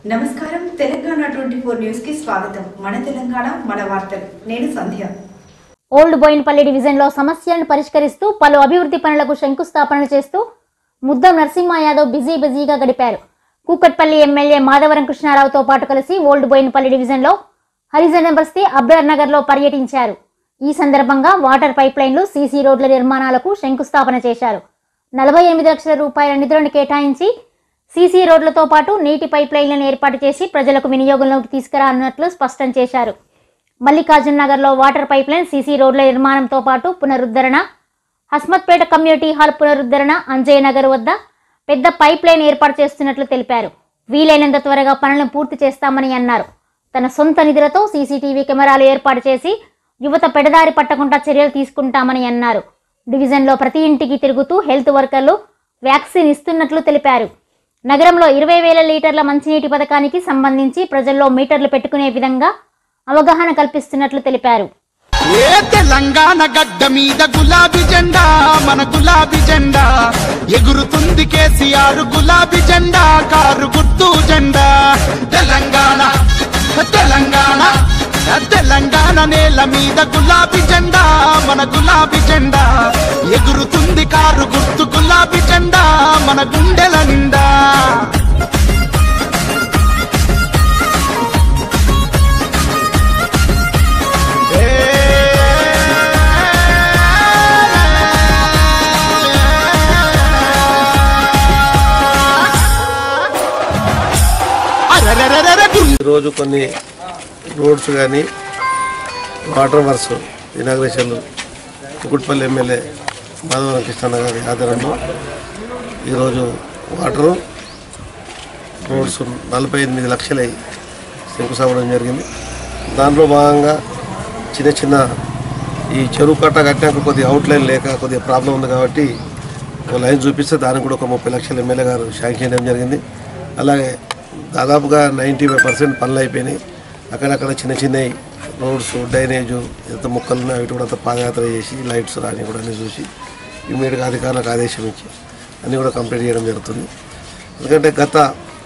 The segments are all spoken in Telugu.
నమస్కారం తెలంగాణ ట్వంటీ ఫోర్ న్యూస్ కి స్వాగతం మన తెలంగాణ మన వార్తలు నేను సంధ్య ఓల్డ్ బోయిన్పల్లి డివిజన్లో సమస్యలను పరిష్కరిస్తూ పలు అభివృద్ధి పనులకు శంకుస్థాపనలు చేస్తూ ముద్దం నరసింహ యాదవ్ బిజీ బిజీగా గడిపారు కూకట్పల్లి ఎమ్మెల్యే మాధవరం కృష్ణారావుతో పాటు కలిసి ఓల్డ్ బోయిన్పల్లి డివిజన్లో హరిజన్ బస్తీ అబ్రార్ నగర్లో పర్యటించారు ఈ సందర్భంగా వాటర్ పైప్ లైన్లు సీసీ రోడ్ల నిర్మాణాలకు శంకుస్థాపన చేశారు నలభై ఎనిమిది లక్షల రూపాయల నిధులను కేటాయించి సీసీ రోడ్లతో పాటు నీటి పైప్ లైన్లను ఏర్పాటు చేసి ప్రజలకు వినియోగంలోకి తీసుకురానున్నట్లు స్పష్టం చేశారు మల్లికార్జున నగర్లో వాటర్ పైప్ లైన్ సీసీ రోడ్ల నిర్మాణంతో పాటు పునరుద్ధరణ హస్మత్పేట కమ్యూనిటీ హాల్ పునరుద్ధరణ అంజయ్ నగర్ వద్ద పెద్ద పైప్ లైన్ ఏర్పాటు చేస్తున్నట్లు తెలిపారు వీలైనంత త్వరగా పనులను పూర్తి చేస్తామని అన్నారు తన సొంత నిధులతో సీసీటీవీ కెమెరాలు ఏర్పాటు చేసి యువత పెడదారి పట్టకుండా చర్యలు తీసుకుంటామని అన్నారు డివిజన్లో ప్రతి ఇంటికి తిరుగుతూ హెల్త్ వర్కర్లు వ్యాక్సిన్ ఇస్తున్నట్లు తెలిపారు నగరంలో ఇరవై వేల లీటర్ల మంచినీటి పథకానికి సంబంధించి ప్రజల్లో మీటర్లు పెట్టుకునే విధంగా అవగాహన కల్పిస్తున్నట్లు తెలిపారు ఏ తెలంగాణ గడ్డ మీద గులాబీ జెండా మన గులాబీ జెండా ఎగురుతుంది కేసీఆర్ గులాబీ జెండా కారు గుర్తు జెండా తెలంగాణ తెలంగాణ తెలంగాణ నేల మీద గులాబీ జెండా మన గులాబీ జెండా ఎగురుతుంది కారు గుర్తు గులాబీ జెండా మన గుండెల నిండా అరెరెరెరెరె గుండె ఈరోజు కొన్ని రోడ్స్ కానీ వాటర్ వర్క్స్ ఇనాగ్రేషన్లు కుకుట్పల్లి ఎమ్మెల్యే మాధవరం కృష్ణ గారి ఆధ్వర్యంలో ఈరోజు వాటరు రోడ్స్ నలభై ఎనిమిది లక్షలై శంకుస్థాపన జరిగింది దాంట్లో భాగంగా చిన్న చిన్న ఈ చెరువు కట్ట కట్టినాక కొద్దిగా అవుట్లైన్ లేక కొద్దిగా ప్రాబ్లం ఉంది కాబట్టి ఒక లైన్ చూపిస్తే దానికి కూడా ఒక ముప్పై లక్షలు ఎమ్మెల్యే గారు శాంక్షన్ చేయడం జరిగింది అలాగే దాదాపుగా నైంటీ ఫైవ్ పర్సెంట్ పనులు అయిపోయినాయి అక్కడక్కడ చిన్న చిన్న రోడ్స్ డ్రైనేజు ఎంత మొక్కలు ఉన్నాయి అవి కూడా అంతా పాదయాత్ర చేసి లైట్స్ రాని కూడా అన్ని చూసి ఇమీడియట్గా అధికారులకు ఆదేశం ఇచ్చి అన్నీ కూడా కంప్లీట్ చేయడం జరుగుతుంది ఎందుకంటే గత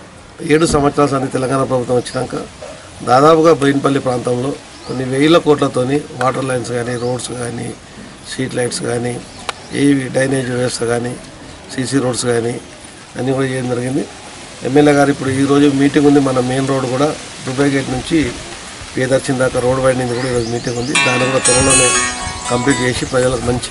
ఏడు సంవత్సరాల సంది తెలంగాణ ప్రభుత్వం వచ్చినాక దాదాపుగా బోయినపల్లి ప్రాంతంలో కొన్ని వేల కోట్లతోని వాటర్ లైన్స్ కానీ రోడ్స్ కానీ స్ట్రీట్ లైట్స్ కానీ ఏవి డ్రైనేజ్ వ్యవస్థ కానీ సీసీ రోడ్స్ కానీ అన్నీ కూడా చేయడం జరిగింది ఎమ్మెల్యే గారు ఇప్పుడు ఈరోజు మీటింగ్ ఉంది మన మెయిన్ రోడ్ కూడా దుబాయ్ గేట్ నుంచి పేదర్చిన దాకా రోడ్ వైండింగ్ కూడా ఈరోజు మీటింగ్ ఉంది దాన్ని కూడా త్వరలోనే కంప్లీట్ చేసి ప్రజలకు మంచి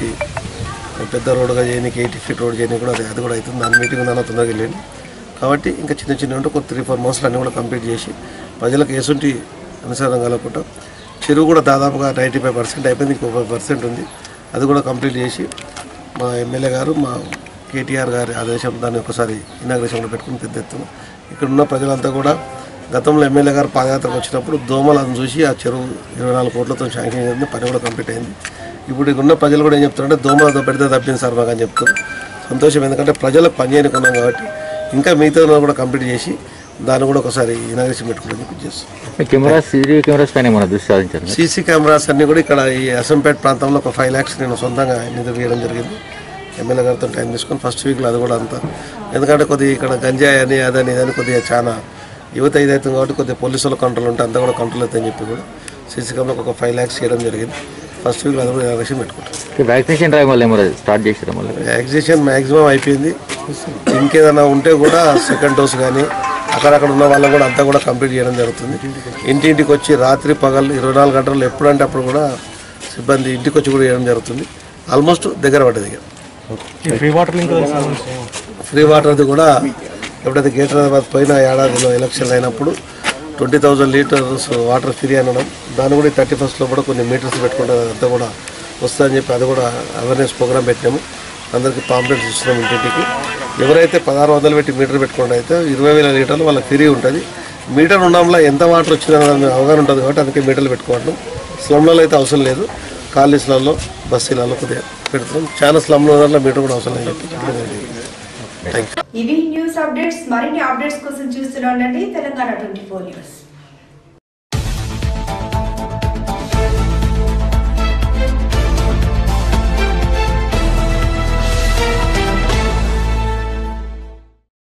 పెద్ద రోడ్డుగా చేయడానికి ఎయిటీ ఫీట్ రోడ్ చేయడానికి కూడా అది అది కూడా అవుతుంది దాని మీటింగ్ దాని తొందరగా వెళ్ళండి కాబట్టి ఇంకా చిన్న చిన్న ఉంటే ఒక త్రీ ఫోర్ మంత్స్లో అన్నీ కూడా కంప్లీట్ చేసి ప్రజలకు ఎసుంటి అనుసరణ కలగకుండా చెరువు కూడా దాదాపుగా నైంటీ ఫైవ్ పర్సెంట్ అయిపోయింది ఇంకో ఫైవ్ పర్సెంట్ ఉంది అది కూడా కంప్లీట్ చేసి మా ఎమ్మెల్యే గారు మా కేటీఆర్ గారి ఆదేశం దాన్ని ఒకసారి ఇనాగ్రేషన్ కూడా పెట్టుకుని పెద్ద ఎత్తున ఇక్కడ ఉన్న ప్రజలంతా కూడా గతంలో ఎమ్మెల్యే గారు పాదయాత్రకు వచ్చినప్పుడు దోమలను చూసి ఆ చెరువు ఇరవై నాలుగు కోట్లతో శాంక్షన్ అయింది పని కూడా కంప్లీట్ అయింది ఇప్పుడు ఇక్కడ ఉన్న ప్రజలు కూడా ఏం చెప్తారంటే దోమలతో పెడితే తప్పింది సార్ మాకు అని చెప్తారు సంతోషం ఎందుకంటే ప్రజలకు పని చేయనుకున్నాం కాబట్టి ఇంకా మిగతా కూడా కంప్లీట్ చేసి దాన్ని కూడా ఒకసారి ఇనాగ్రేషన్ పెట్టుకుంటాం చెప్పి చేస్తాం కెమెరాస్ సీసీటీవీ కెమెరాస్ పైన మన దృష్టి సాధించారు సీసీ కెమెరాస్ అన్ని కూడా ఇక్కడ ఈ అసంపేట ప్రాంతంలో ఒక ఫైవ్ ల్యాక్స్ నేను సొంతంగా నిధులు వేయడం జరిగింది ఎమ్మెల్యే గారితో టైం తీసుకొని ఫస్ట్ వీక్లో అది కూడా అంతా ఎందుకంటే కొద్దిగా ఇక్కడ గంజాయి అని అదని ఇదని కొద్దిగా చాలా యువత ఇదవుతుంది కాబట్టి కొద్దిగా పోలీసుల కంట్రోల్ ఉంటే అంతా కూడా కంట్రోల్ అవుతుందని చెప్పి కూడా సీసీ కెమెరాకి ఒక ఫైవ్ ల్యాక్స్ చేయడం జరిగింది ఫస్ట్ వీక్లో అది కూడా ఎలక్షన్ పెట్టుకుంటాం వ్యాక్సినేషన్ డ్రైవ్ మళ్ళీ ఏమో స్టార్ట్ చేసారు మళ్ళీ వ్యాక్సినేషన్ మ్యాక్సిమం అయిపోయింది ఇంకేదైనా ఉంటే కూడా సెకండ్ డోస్ కానీ అక్కడక్కడ ఉన్న వాళ్ళని కూడా అంతా కూడా కంప్లీట్ చేయడం జరుగుతుంది ఇంటింటికి వచ్చి రాత్రి పగలు ఇరవై నాలుగు గంటలు ఎప్పుడంటే అప్పుడు కూడా సిబ్బంది ఇంటికి వచ్చి కూడా చేయడం జరుగుతుంది ఆల్మోస్ట్ దగ్గర పడ్డది ఇక ఫ్రీ వాటర్ది కూడా ఎప్పుడైతే గేటరాబాద్ పోయిన ఏడాదిలో ఎలక్షన్లు అయినప్పుడు twenty thousand litres water free అనడం దాన్ని కూడా థర్టీ ఫస్ట్లో కూడా కొన్ని మీటర్స్ పెట్టుకుంటే అదంతా కూడా వస్తుందని చెప్పి అది కూడా అవేర్నెస్ ప్రోగ్రామ్ పెట్టినాము అందరికీ పాంప్లెట్స్ ఇస్తున్నాం ఇంటింటికి ఎవరైతే పదహారు వందలు పెట్టి మీటర్ పెట్టుకుంటే అయితే ఇరవై వేల లీటర్లు వాళ్ళకి ఫ్రీ ఉంటుంది మీటర్ ఉండడంలో ఎంత వాటర్ వచ్చిందో దాని అవగాహన ఉంటుంది కాబట్టి అందుకే మీటర్లు పెట్టుకోవడం స్లమ్లలో అయితే అవసరం లేదు కాలనీస్లలో బస్సీలలో కొద్దిగా పెడుతున్నాం చాలా స్లమ్లో మీటర్ కూడా అవసరం లేదు చెప్పి థ్యాంక్ యూ ఇవి న్యూస్ అప్డేట్స్ మరిన్ని అప్డేట్స్ కోసం చూస్తూనే ఉండండి తెలంగాణ ట్వంటీ ఫోర్ న్యూస్